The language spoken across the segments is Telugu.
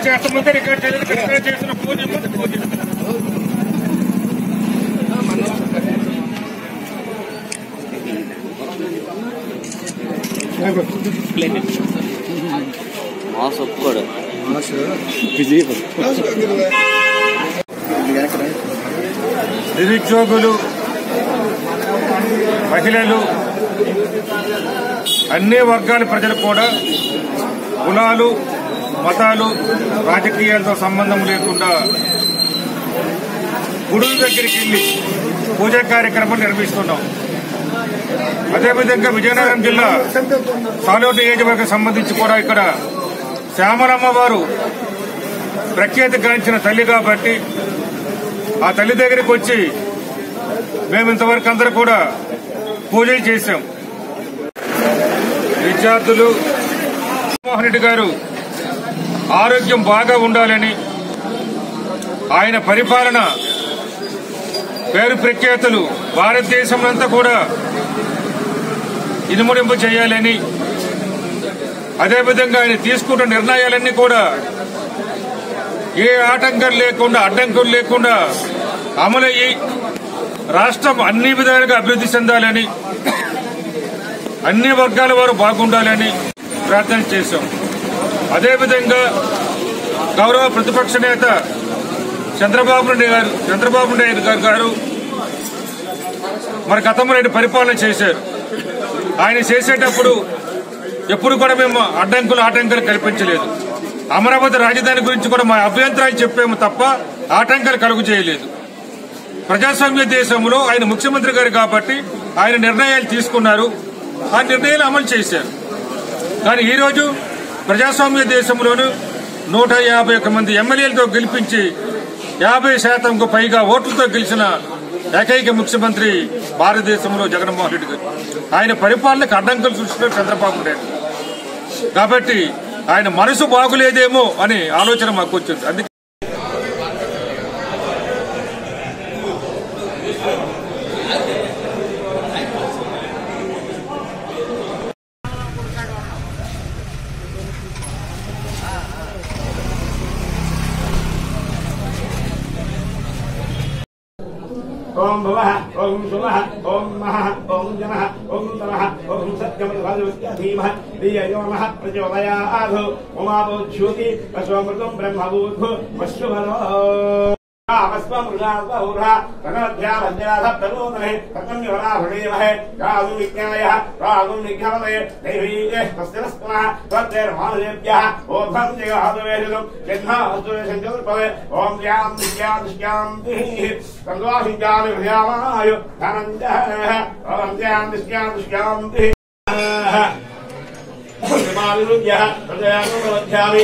చేస్తున్న ముందే రికార్డ్ చేయాలి రికార్డ్ చేస్తున్న పూజ ముందు పూజ మాస్ ఒప్పుకోడు నిరుద్యోగులు మహిళలు అన్ని వర్గాల ప్రజలు కూడా కులాలు మతాలు రాజకీయాలతో సంబంధం లేకుండా గుడుల దగ్గరికి వెళ్లి పూజా కార్యక్రమం నిర్వహిస్తున్నాం అదేవిధంగా విజయనగరం జిల్లా సాలోటు నియోజకవర్గం సంబంధించి కూడా ఇక్కడ శ్యామలమ్మ వారు ప్రఖ్యాతి గాంచిన తల్లి కాబట్టి ఆ తల్లి దగ్గరికి వచ్చి మేము ఇంతవరకు అందరూ కూడా పూజలు చేశాం విద్యార్థులు జగన్మోహన్ రెడ్డి గారు ఆరోగ్యం బాగా ఉండాలని ఆయన పరిపాలన పేరు ప్రఖ్యాతులు భారతదేశంలో కూడా ఇనుముడింపు చేయాలని అదేవిధంగా ఆయన తీసుకుంటున్న నిర్ణయాలన్నీ కూడా ఏ ఆటంకం లేకుండా అడ్డంకులు లేకుండా అమలయ్యి రాష్ట్రం అన్ని విధాలుగా అభివృద్ధి చెందాలని అన్ని వర్గాల వారు బాగుండాలని ప్రార్థన చేశాం అదేవిధంగా గౌరవ ప్రతిపక్ష నేత చంద్రబాబు నాయుడు గారు చంద్రబాబు నాయుడు గారు గారు మరి గతంలో ఆయన పరిపాలన చేశారు ఆయన చేసేటప్పుడు ఎప్పుడు కూడా మేము అడ్డంకులు ఆటంకాలు కల్పించలేదు అమరావతి రాజధాని గురించి కూడా మా అభ్యంతరాలు చెప్పాము తప్ప ఆటంకాలు కలుగు చేయలేదు ప్రజాస్వామ్య దేశంలో ఆయన ముఖ్యమంత్రి గారు కాబట్టి ఆయన నిర్ణయాలు తీసుకున్నారు ఆ నిర్ణయాలు అమలు చేశారు కానీ ఈ రోజు ప్రజాస్వామ్య దేశంలోనూ నూట యాభై ఒక్క మంది ఎమ్మెల్యేలతో గెలిపించి యాభై శాతంకు పైగా ఓట్లతో గెలిచిన ఏకైక ముఖ్యమంత్రి భారతదేశంలో జగన్మోహన్ రెడ్డి గారు ఆయన పరిపాలనకు అడ్డంకులు సృష్టించిన చంద్రబాబు నాయుడు కాబట్టి ఆయన మనసు బాగులేదేమో అనే ఆలోచన మాకు వచ్చింది అందుకే ఓం భవః ఓం శుభః ఓం మహః ఓం జనః ఓం తమః ఓం సత్యమధీమః ధియో నః ప్రచోదయాత్ ఉమాబోధ్యోతి వస్వమృతం బ్రహ్మభూత్ వశ్వభరో అవస్వమృగావహురా తనధ్యావధ్యాధప్తనోదనే తన్యోరాభృణీమహే రాజు విజ్ఞాయ రాజు విజ్ఞానమయ దైవీయ తస్యనస్మః తద్దేర్మానుజేభ్యः ఓధం జగాదవేషం జన్మాస్తువేషం చతుర్పదే ఓం ధ్యాం విద్యాం దిశ్యాం సంద్వాసించామి హృదయామాయు ధనంజయ ఓం ధ్యాం దిశ్యాం దిశ్యాం మావిరుధ్య హృదయానుమధ్యామి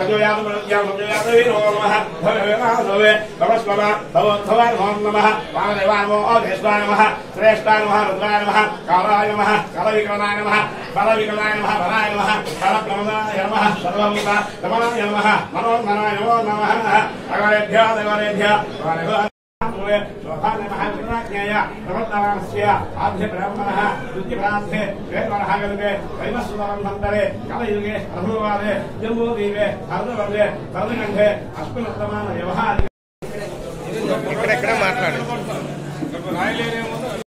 జంబూదీపే అర్ధవర్గే తరుణకంఠే అస్మినుత్తమాన వ్యవహారి ఇక్కడెక్కడ మాట్లాడు రాయలేనేమో